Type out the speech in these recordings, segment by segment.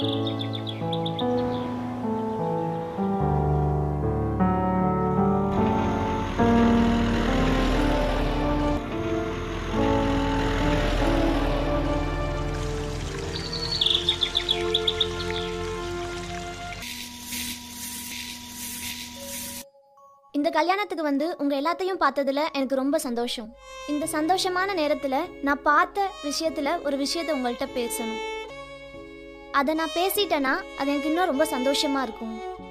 இந்த கல்யாணத்துக்கு வந்து உங்க எல்லாத்தையும் பார்த்ததுல எனக்கு ரொம்ப சந்தோஷம் இந்த சந்தோஷமான நேரத்துல நான் பார்த்த விஷயத்துல ஒரு விஷயத்த உங்கள்கிட்ட பேசணும் அதை நான் பேசிட்டேன்னா அது எனக்கு இன்னும் ரொம்ப சந்தோஷமா இருக்கும்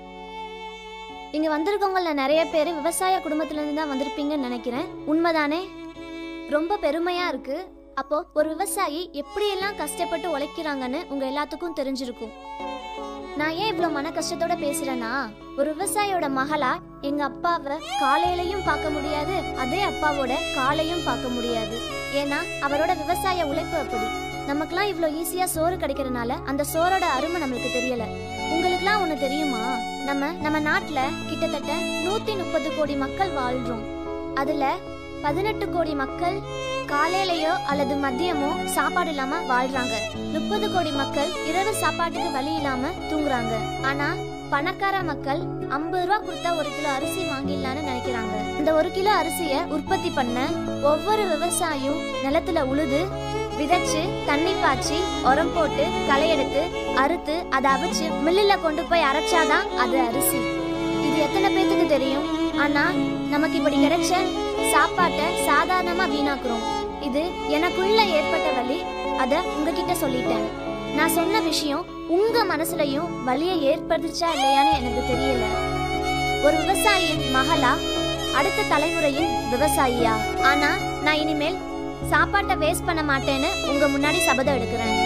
இங்க வந்திருக்கவங்கள நிறைய பேர் விவசாய குடும்பத்துல இருந்து தான் வந்திருப்பீங்கன்னு நினைக்கிறேன் உண்மைதானே ரொம்ப பெருமையா இருக்கு அப்போ ஒரு விவசாயி எப்படியெல்லாம் கஷ்டப்பட்டு உழைக்கிறாங்கன்னு உங்க எல்லாத்துக்கும் தெரிஞ்சிருக்கும் நான் ஏன் இவ்வளவு மன கஷ்டத்தோட பேசுறேன்னா ஒரு விவசாயியோட மகளா எங்க அப்பாவை காலையிலையும் பார்க்க முடியாது அதே அப்பாவோட காலையும் பார்க்க முடியாது ஏன்னா அவரோட விவசாய உழைப்பு அப்படி நமக்கெல்லாம் இவ்வளோ ஈஸியா சோறு கிடைக்கிறனால அந்த சோறோட அருமை நம்மளுக்கு தெரியல உங்களுக்குலாம் ஒண்ணு தெரியுமா நம்ம நம்ம நாட்டுல கிட்டத்தட்ட நூத்தி முப்பது கோடி மக்கள் வாழ்றோம் அதுல பதினெட்டு கோடி மக்கள் காலையிலயோ அல்லது மதியமோ சாப்பாடு இல்லாம வாழ்றாங்க முப்பது கோடி மக்கள் இரவு சாப்பாட்டுக்கு வழி இல்லாம தூங்குறாங்க ஆனா பணக்கார மக்கள் ஐம்பது ரூபா கொடுத்தா ஒரு கிலோ அரிசி வாங்கிடலாம்னு நினைக்கிறாங்க இந்த ஒரு கிலோ அரிசிய உற்பத்தி பண்ண ஒவ்வொரு விவசாயியும் நிலத்துல உழுது விதைச்சு தண்ணி பாய்ச்சி உரம் போட்டு களை எடுத்து அறுத்து அதை அவிச்சு மில்லுல கொண்டு போய் அரைச்சாதான் அது அரிசி இது எத்தனை பேத்துக்கு தெரியும் ஆனா நமக்கு இப்படி கிடைச்ச சாப்பாட்டை சாதாரணமா வீணாக்குறோம் இது எனக்குள்ள ஏற்பட்ட வலி அத உங்ககிட்ட சொல்லிட்டேன் நான் சொன்ன விஷயம் உங்க மனசுலயும் வலியை ஏற்படுத்துச்சா இல்லையான்னு எனக்கு தெரியல ஒரு விவசாயியின் மகளா அடுத்த தலைமுறையின் விவசாயியா ஆனா நான் இனிமேல் சாப்பாட்டை வேஸ்ட் பண்ண மாட்டேன்னு உங்க முன்னாடி சபதம் எடுக்கிறேன்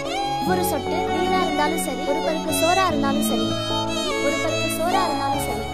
ஒரு சொட்டு நீரா இருந்தாலும் சரி ஒரு பருக்கு சோறா இருந்தாலும் சரி ஒரு பருக்கு சோறா இருந்தாலும் சரி